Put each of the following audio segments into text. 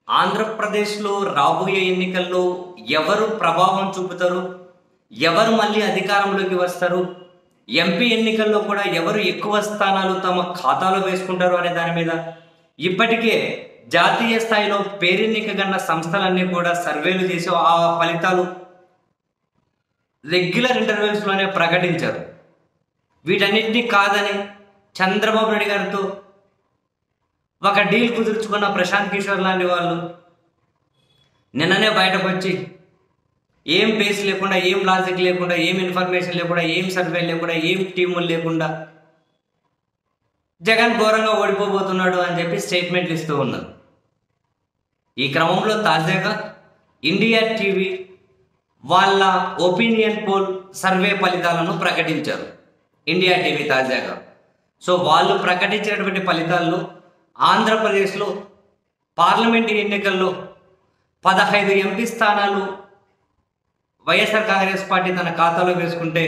ఆంధ్రప్రదేశ్లో రాబోయే ఎన్నికల్లో ఎవరు ప్రభావం చూపుతారు ఎవరు మళ్ళీ అధికారంలోకి వస్తారు ఎంపీ ఎన్నికల్లో కూడా ఎవరు ఎక్కువ స్థానాలు తమ ఖాతాలో వేసుకుంటారు అనే దాని మీద ఇప్పటికే జాతీయ స్థాయిలో పేరెన్నికగన్న సంస్థలన్నీ కూడా సర్వేలు చేసి ఆ ఫలితాలు రెగ్యులర్ ఇంటర్వెల్స్లోనే ప్రకటించారు వీటన్నిటినీ కాదని చంద్రబాబు నాయుడు గారితో ఒక డీల్ కుదుర్చుకున్న ప్రశాంత్ కిషోర్ లాంటి వాళ్ళు నిన్ననే బయటకు వచ్చి ఏం బేస్ లేకుండా ఏం లాజిక్ లేకుండా ఏం ఇన్ఫర్మేషన్ లేకుండా ఏం సర్వే లేకుండా ఏం టీములు లేకుండా జగన్ ఘోరంగా ఓడిపోబోతున్నాడు అని చెప్పి స్టేట్మెంట్లు ఇస్తూ ఉన్నారు ఈ క్రమంలో తాజాగా ఇండియా టీవీ వాళ్ళ ఒపీనియన్ పోల్ సర్వే ఫలితాలను ప్రకటించారు ఇండియా టీవీ తాజాగా సో వాళ్ళు ప్రకటించినటువంటి ఫలితాల్లో ఆంధ్రప్రదేశ్లో పార్లమెంట్ ఎన్నికల్లో పదహైదు ఎంపీ స్థానాలు వైఎస్ఆర్ కాంగ్రెస్ పార్టీ తన ఖాతాలో వేసుకుంటే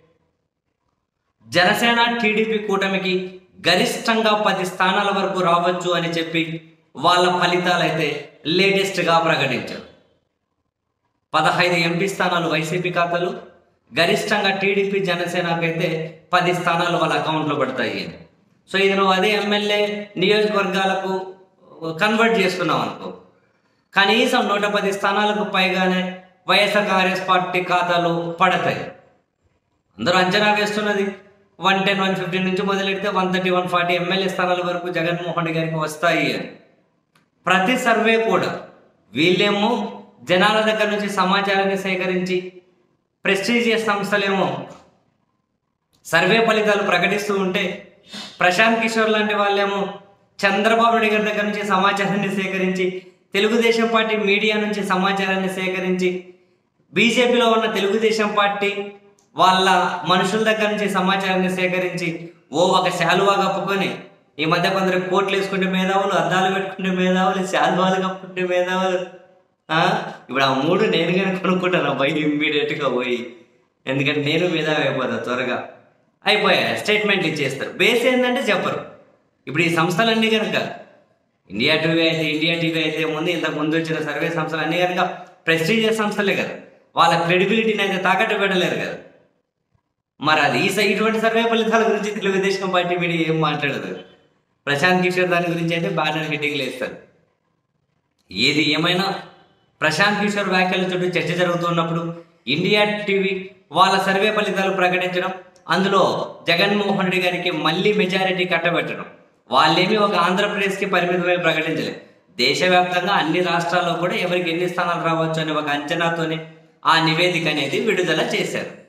జనసేన టీడీపీ కూటమికి గరిష్టంగా పది స్థానాల వరకు రావచ్చు అని చెప్పి వాళ్ళ ఫలితాలు అయితే లేటెస్ట్గా ప్రకటించారు పదహైదు ఎంపీ స్థానాలు వైసీపీ ఖాతాలు గరిష్టంగా టీడీపీ జనసేనకైతే పది స్థానాలు వాళ్ళ అకౌంట్లో పడతాయి అని సో ఇది నువ్వు అదే ఎమ్మెల్యే నియోజకవర్గాలకు కన్వర్ట్ చేసుకున్నావు అనుకో కనీసం నూట పది స్థానాలకు పైగానే వైఎస్ఆర్ కాంగ్రెస్ పార్టీ ఖాతాలు పడతాయి అందరూ అంచనా వేస్తున్నది వన్ టెన్ వన్ ఫిఫ్టీన్ నుంచి మొదలెడితే one thirty one forty MLA స్థానాల వరకు జగన్మోహన్ రెడ్డి గారికి వస్తాయి అని ప్రతి సర్వే కూడా వీళ్ళేమో జనాల దగ్గర నుంచి సమాచారాన్ని సేకరించి ప్రెస్టీజియస్ సంస్థలేమో సర్వే ఫలితాలు ప్రకటిస్తూ ఉంటే ప్రశాంత్ కిషోర్ లాంటి వాళ్ళేమో చంద్రబాబు నాయుడు గారి దగ్గర నుంచి సమాచారాన్ని సేకరించి తెలుగుదేశం పార్టీ మీడియా నుంచి సమాచారాన్ని సేకరించి బీజేపీలో ఉన్న తెలుగుదేశం పార్టీ వాళ్ళ మనుషుల దగ్గర నుంచి సమాచారాన్ని సేకరించి ఓ ఒక శాలువా కప్పుకొని ఈ మధ్య కొందరు కోట్లు వేసుకుంటే మేధావులు అద్దాలు పెట్టుకుంటే మేధావులు శాలువాలు కప్పుకుంటే మేధావులు ఆ? ఇప్పుడు ఆ మూడు నేను కానీ కొనుక్కుంటాను అబ్బాయి ఇమ్మీడియట్గా పోయి ఎందుకంటే నేను మేధావి అయిపోతా త్వరగా అయిపోయా స్టేట్మెంట్ ఇచ్చేస్తారు బేస్ ఏంటంటే చెప్పరు ఇప్పుడు ఈ సంస్థలన్నీ కనుక ఇండియా టీవీ అయితే ఇండియా టీవీ అయితే ముందు ఇంతకు ముందు వచ్చిన సర్వే సంస్థలు అన్నీ కనుక ప్రెస్టీజియస్ సంస్థలే కదా వాళ్ళ క్రెడిబిలిటీని అయితే తాకట్టు పెట్టలేరు కదా మరి అది ఈ స- ఇటువంటి సర్వే ఫలితాల గురించి తెలుగుదేశం పార్టీ మీడియా ఏం మాట్లాడదు ప్రశాంత్ కిషోర్ దాని గురించి అయితే బ్యానర్ హెడ్డింగ్లు వేస్తారు ఏది ఏమైనా ప్రశాంత్ కిషోర్ వ్యాఖ్యల చుట్టూ చర్చ జరుగుతున్నప్పుడు ఇండియా టీవీ వాళ్ళ సర్వే ఫలితాలు ప్రకటించడం అందులో జగన్మోహన్ రెడ్డి గారికి మళ్ళీ మెజారిటీ కట్టబెట్టడం వాళ్ళేమి ఒక ఆంధ్రప్రదేశ్కి పరిమితమై ప్రకటించలేదు దేశవ్యాప్తంగా అన్ని రాష్ట్రాల్లో కూడా ఎవరికి ఎన్ని స్థానాలు రావచ్చు అనే ఒక అంచనాతోనే ఆ నివేదిక అనేది విడుదల చేశారు